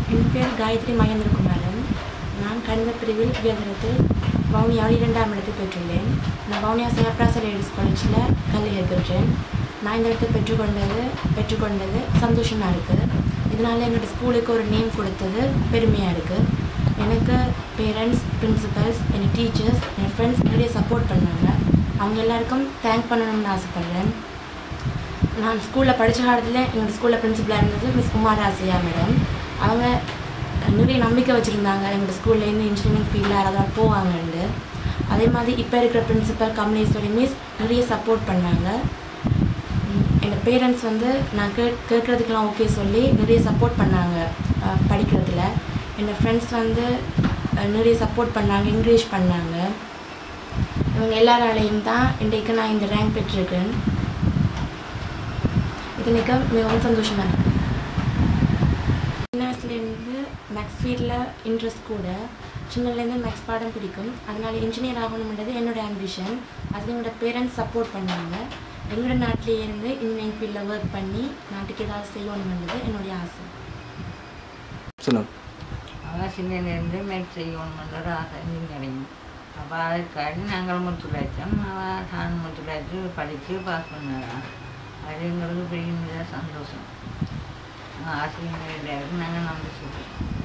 என் பேர் காயத்ரி மகேந்திரகுமாரன் நான் கணித பிரிவில் உயர்தரத்தில் வவுனியாவில் இரண்டாம் இடத்தை பெற்றுள்ளேன் நான் வவுனியா சிவபிராச லேடிஸ் காலேஜில் கல்வி பெற்றேன் நான் இந்த இடத்தை பெற்றுக்கொண்டது பெற்றுக்கொண்டது சந்தோஷமாக இருக்குது இதனால் எங்களோட ஸ்கூலுக்கு ஒரு நேம் கொடுத்தது பெருமையாக இருக்குது எனக்கு பேரண்ட்ஸ் பிரின்சிபல்ஸ் என் டீச்சர்ஸ் என் ஃப்ரெண்ட்ஸ் நிறைய சப்போர்ட் பண்ணாங்க அவங்க எல்லாருக்கும் தேங்க் பண்ணணும்னு ஆசைப்பட்றேன் நான் ஸ்கூலில் படித்த காலத்தில் எங்கள் ஸ்கூலில் பிரின்சிபலாக இருந்தது மிஸ் குமார் ஆசியா மேடம் அவங்க நிறைய நம்பிக்கை வச்சுருந்தாங்க எங்கள் ஸ்கூல்லேருந்து இன்ஜினியரிங் ஃபீல்டில் யாராவது போவாங்கன்னு அதே மாதிரி இப்போ இருக்கிற பிரின்சிபல் கமலேஸ்வரி மிஸ் நிறைய சப்போர்ட் பண்ணாங்க உம், எங்கள் பேரண்ட்ஸ் வந்து நான் கே கேட்குறதுக்கெலாம் ஓகே சொல்லி நிறைய சப்போர்ட் பண்ணாங்க அஹ், படிக்கிறதுல என்னோடய ஃப்ரெண்ட்ஸ் வந்து அஹ், நிறைய சப்போர்ட் பண்ணாங்க என்கரேஜ் பண்ணாங்க இவங்க எல்லாராலையும் தான் இன்றைக்கு நான் இந்த ரேங்க் பெற்றிருக்கேன் இது மிக மிகவும் சந்தோஷமாக இருக்கு சின்ன வயசுலேருந்து மேக்ஸ் ஃபீல்டில் இன்ட்ரெஸ்ட் கூட சின்னதுலேருந்து மேக்ஸ் பாடம் பிடிக்கும் அதனால் இன்ஜினியர் ஆகணுன்றது என்னோட ஆம்பிஷன் அது என்னோட பேரண்ட்ஸ் சப்போர்ட் பண்ணாங்க எங்களோட நாட்டிலேயே இருந்து இன்ஜினியரிங் ஃபீல்டில் ஒர்க் பண்ணி நாட்டுக்கு ஏதாவது செய்யணுன்றது என்னுடைய ஆசை சொல்லுங்க அவன் சின்னலேருந்து மேக் செய்யணுன்ற ஒரு ஆசை இன்ஜினியரிங் அப்போ அதுக்காண்டி நாங்கள் முத்துழைச்சோம் அவன் தான் முத்துழைச்சு படித்து பாஸ் பண்ணான் அது எங்களுக்கு பெரிய சந்தோஷம் ஆசிரியர் நாங்கள் நம்பிச்சு